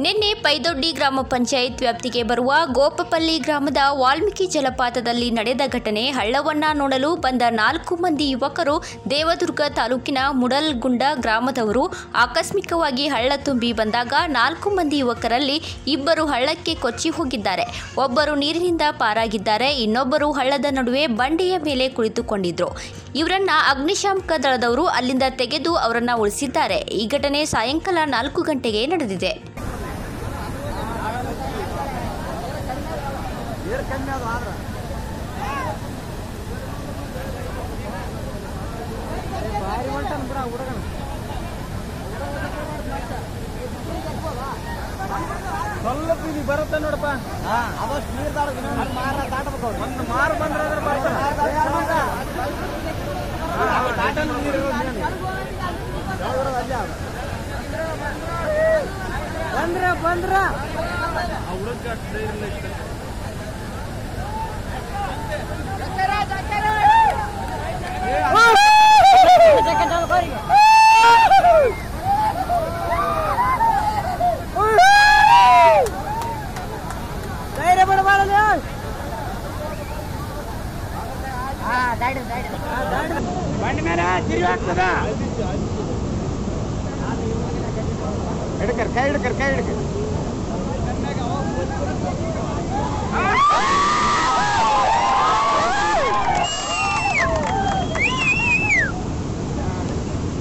ನಿನ್ನೆ ಪೈದೊಡ್ಡಿ ಗ್ರಾಮ ಪಂಚಾಯತ್ ವ್ಯಾಪ್ತಿಗೆ ಬರುವ ಗೋಪಪಲ್ಲಿ ಗ್ರಾಮದ ವಾಲ್ಮೀಕಿ ಜಲಪಾತದಲ್ಲಿ ನಡೆದ ಘಟನೆ ಹಳ್ಳವನ್ನ ನೋಡಲು ಬಂದ ನಾಲ್ಕು ಮಂದಿ ಯುವಕರು ದೇವದುರ್ಗ ತಾಲೂಕಿನ ಮುಡಲ್ಗುಂಡ ಗ್ರಾಮದವರು ಆಕಸ್ಮಿಕವಾಗಿ ಹಳ್ಳ ತುಂಬಿ ಬಂದಾಗ ನಾಲ್ಕು ಮಂದಿ ಯುವಕರಲ್ಲಿ ಇಬ್ಬರು ಹಳ್ಳಕ್ಕೆ ಕೊಚ್ಚಿ ಹೋಗಿದ್ದಾರೆ ಒಬ್ಬರು ನೀರಿನಿಂದ ಪಾರಾಗಿದ್ದಾರೆ ಇನ್ನೊಬ್ಬರು ಹಳ್ಳದ ನಡುವೆ ಬಂಡೆಯ ಮೇಲೆ ಕುಳಿತುಕೊಂಡಿದ್ರು ಇವರನ್ನ ಅಗ್ನಿಶಾಮಕ ದಳದವರು ಅಲ್ಲಿಂದ ತೆಗೆದು ಅವರನ್ನ ಉಳಿಸಿದ್ದಾರೆ ಈ ಘಟನೆ ಸಾಯಂಕಾಲ ನಾಲ್ಕು ಗಂಟೆಗೆ ನಡೆದಿದೆ ನೀರು ಕಮ್ಮಿ ಅದು ಆದ್ರೆ ಭಾರಿ ಹೊಂಟಾನ ಬಿಡ ಹುಡುಗನ ಸ್ವಲ್ಪ ಇಲ್ಲಿ ಬರುತ್ತೆ ನೋಡಪ್ಪ ಅದಷ್ಟು ನೀರು ದಾಡ ಮಾರ ದಾಟಬೇಕು ಒಂದು ಮಾರು ಬಂದ್ರೆ ಅದ್ರ ಬರ್ತಾರೆ ದಾಟನ ನೀರು ಬಂದ್ರ ಬಂದ್ರ ಹುಡುಗ ಧೈರ್ಯ ಬಿಡಬಾರದು ಬಂಡಿ ಮೇಲೆ ತಿರುಗಿ ಆಗ್ತದ ಹಿಡ್ಕರ್ ಕೈ ಹಿಡ್ಕರ್ ಕೈ ಹಿಡ್ಕರ್